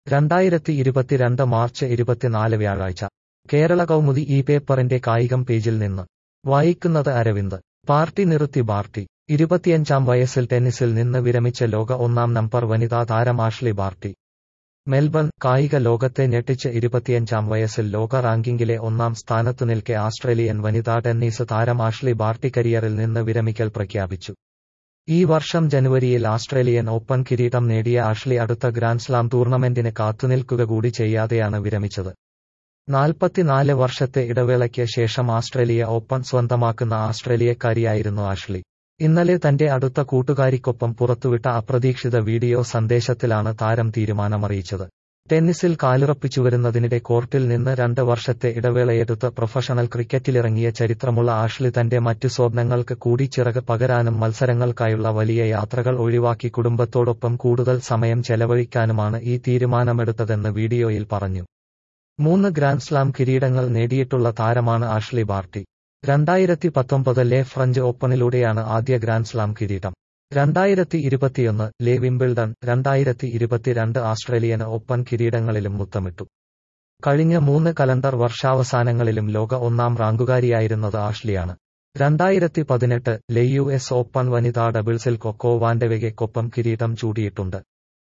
രണ്ടായിരത്തി ഇരുപത്തിരണ്ട് മാർച്ച് ഇരുപത്തിനാല് വ്യാഴാഴ്ച കേരള കൗമുദി ഈ പേപ്പറിന്റെ കായികം പേജിൽ നിന്ന് വായിക്കുന്നത് അരവിന്ദ് പാർട്ടി നിർത്തി ബാർട്ടി ഇരുപത്തിയഞ്ചാം വയസ്സിൽ ടെന്നീസിൽ നിന്ന് വിരമിച്ച ലോക ഒന്നാം നമ്പർ വനിതാ താരം ആഷ്ലി ബാർട്ടി മെൽബൺ കായിക ലോകത്തെ ഞെട്ടിച്ച് ഇരുപത്തിയഞ്ചാം വയസ്സിൽ ലോക റാങ്കിങ്ങിലെ ഒന്നാം സ്ഥാനത്തു നിൽക്കെ ആസ്ട്രേലിയൻ വനിതാ ടെന്നീസ് താരം ആഷ്ലി ബാർട്ടി കരിയറിൽ നിന്ന് വിരമിക്കൽ പ്രഖ്യാപിച്ചു ഈ വർഷം ജനുവരിയിൽ ആസ്ട്രേലിയൻ ഓപ്പൺ കിരീടം നേടിയ ആഷ്ലി അടുത്ത ഗ്രാൻഡ്സ്ലാം ടൂർണമെന്റിന് കാത്തുനിൽക്കുക കൂടി ചെയ്യാതെയാണ് വിരമിച്ചത് നാൽപ്പത്തിനാല് വർഷത്തെ ഇടവേളയ്ക്ക് ശേഷം ആസ്ട്രേലിയ ഓപ്പൺ സ്വന്തമാക്കുന്ന ആസ്ട്രേലിയക്കാരിയായിരുന്നു ആഷ്ലി ഇന്നലെ തന്റെ അടുത്ത കൂട്ടുകാരിക്കൊപ്പം പുറത്തുവിട്ട അപ്രതീക്ഷിത വീഡിയോ സന്ദേശത്തിലാണ് താരം തീരുമാനമറിയിച്ചത് ടെന്നീസിൽ കാലുറപ്പിച്ചുവരുന്നതിനിടെ കോർട്ടിൽ നിന്ന് രണ്ട് വർഷത്തെ ഇടവേളയെടുത്ത് പ്രൊഫഷണൽ ക്രിക്കറ്റിലിറങ്ങിയ ചരിത്രമുള്ള ആഷ്ലി തന്റെ മറ്റു സ്വപ്നങ്ങൾക്ക് കൂടി ചിറക് പകരാനും മത്സരങ്ങൾക്കായുള്ള വലിയ യാത്രകൾ ഒഴിവാക്കി കുടുംബത്തോടൊപ്പം കൂടുതൽ സമയം ചെലവഴിക്കാനുമാണ് ഈ തീരുമാനമെടുത്തതെന്ന് വീഡിയോയിൽ പറഞ്ഞു മൂന്ന് ഗ്രാൻഡ്സ്ലാം കിരീടങ്ങൾ നേടിയിട്ടുള്ള താരമാണ് ആഷ്ലി ബാർട്ടി രണ്ടായിരത്തി പത്തൊമ്പതിലെ ഫ്രഞ്ച് ഓപ്പണിലൂടെയാണ് ആദ്യ ഗ്രാൻഡ്സ്ലാം കിരീടം രണ്ടായിരത്തി ഇരുപത്തിയൊന്ന് ലെ വിംബിൾഡൺ രണ്ടായിരത്തി ഇരുപത്തിരണ്ട് ആസ്ട്രേലിയൻ ഓപ്പൺ കിരീടങ്ങളിലും മുത്തമിട്ടു കഴിഞ്ഞ മൂന്ന് കലണ്ടർ വർഷാവസാനങ്ങളിലും ലോക ഒന്നാം റാങ്കുകാരിയായിരുന്നത് ആഷ്ലിയാണ് രണ്ടായിരത്തി പതിനെട്ട് ലെ യു എസ് ഓപ്പൺ വനിതാ ഡബിൾസിൽ കൊക്കോ വാൻഡവെഗയ്ക്കൊപ്പം കിരീടം ചൂടിയിട്ടുണ്ട്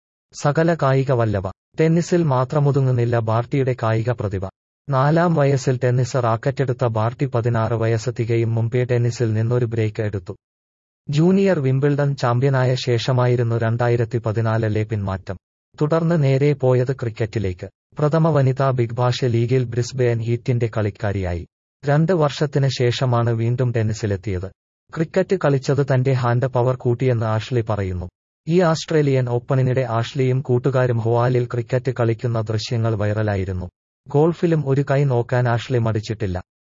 സകല കായിക വല്ലഭ ടെന്നീസിൽ മാത്രമൊതുങ്ങുന്നില്ല ബാർട്ടിയുടെ കായിക പ്രതിഭ നാലാം വയസ്സിൽ ടെന്നീസ് റാക്കറ്റെടുത്ത ബാർട്ടി പതിനാറ് വയസ്സ് തികയും മുമ്പേ ടെന്നീസിൽ നിന്നൊരു ബ്രേക്ക് എടുത്തു ജൂനിയർ വിംബിൾഡൺ ചാമ്പ്യനായ ശേഷമായിരുന്നു രണ്ടായിരത്തി പതിനാലിലെ പിന്മാറ്റം തുടർന്ന് നേരെ പോയത് ക്രിക്കറ്റിലേക്ക് പ്രഥമ വനിതാ ബിഗ് ബാഷ് ലീഗിൽ ബ്രിസ്ബെയൻ ഹീറ്റിന്റെ കളിക്കാരിയായി രണ്ട് വർഷത്തിന് ശേഷമാണ് വീണ്ടും ടെന്നീസിലെത്തിയത് ക്രിക്കറ്റ് കളിച്ചത് തന്റെ ഹാൻഡ് പവർ കൂട്ടിയെന്ന് ആഷ്ലി പറയുന്നു ഈ ആസ്ട്രേലിയൻ ഓപ്പണിനിടെ ആഷ്ലിയും കൂട്ടുകാരും ഹോവാലിൽ ക്രിക്കറ്റ് കളിക്കുന്ന ദൃശ്യങ്ങൾ വൈറലായിരുന്നു ഗോൾഫിലും ഒരു കൈ നോക്കാൻ ആഷ്ലി മടിച്ചിട്ടില്ല